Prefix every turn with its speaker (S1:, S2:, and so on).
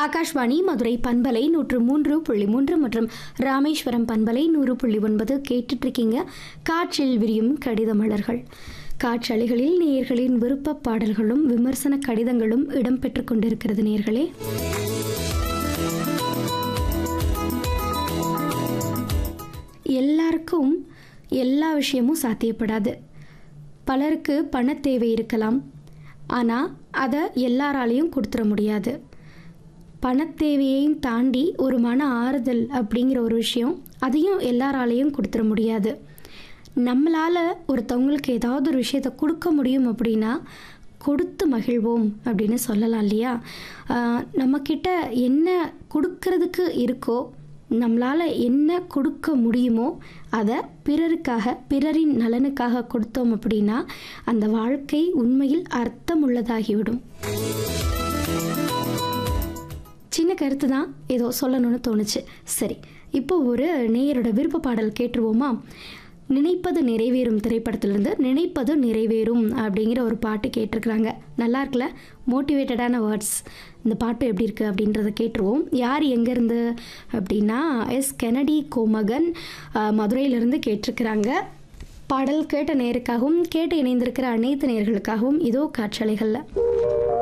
S1: ஆகாஷ்வாணி மதுரை பண்பலை நூற்று மூன்று புள்ளி மூன்று மற்றும் ராமேஸ்வரம் பண்பலை நூறு புள்ளி ஒன்பது கேட்டுட்டு இருக்கீங்க காற்றில் விரியும் கடித மலர்கள் காற்றலைகளில் நேயர்களின் விருப்ப பாடல்களும் விமர்சன கடிதங்களும் இடம்பெற்றுக் கொண்டிருக்கிறது நேயர்களே எல்லாருக்கும் எல்லா விஷயமும் சாத்தியப்படாது பலருக்கு பண தேவை இருக்கலாம் ஆனால் அதை எல்லாராலையும் கொடுத்துட முடியாது பணத்தேவையையும் தாண்டி ஒரு மன ஆறுதல் அப்படிங்கிற ஒரு விஷயம் அதையும் எல்லாராலையும் கொடுத்துட முடியாது நம்மளால் ஒருத்தவங்களுக்கு ஏதாவது ஒரு விஷயத்தை கொடுக்க முடியும் அப்படின்னா கொடுத்து மகிழ்வோம் அப்படின்னு சொல்லலாம் இல்லையா ஆஹ் நம்மக்கிட்ட என்ன கொடுக்கறதுக்கு இருக்கோ நம்மளால் என்ன கொடுக்க முடியுமோ அதை பிறருக்காக பிறரின் நலனுக்காக கொடுத்தோம் அப்படின்னா அந்த வாழ்க்கை உண்மையில் அர்த்தமுள்ளதாகிவிடும் சின்ன கருத்து தான் ஏதோ சொல்லணும்னு தோணுச்சு சரி இப்போ ஒரு நேயரோட விருப்ப பாடல் கேட்டுருவோமா நினைப்பது நிறைவேறும் திரைப்படத்திலிருந்து நினைப்பது நிறைவேறும் அப்படிங்கிற ஒரு பாட்டு கேட்டிருக்கிறாங்க நல்லா இருக்குல்ல மோட்டிவேட்டடான வேர்ட்ஸ் இந்த பாட்டு எப்படி இருக்குது அப்படின்றத கேட்டுருவோம் யார் எங்கேருந்து அப்படின்னா எஸ் கெனடி கோமகன் அஹ், மதுரையிலிருந்து கேட்டிருக்கிறாங்க பாடல் கேட்ட நேருக்காகவும் கேட்டு இணைந்திருக்கிற அனைத்து நேர்களுக்காகவும் இதோ காற்றலைகளில்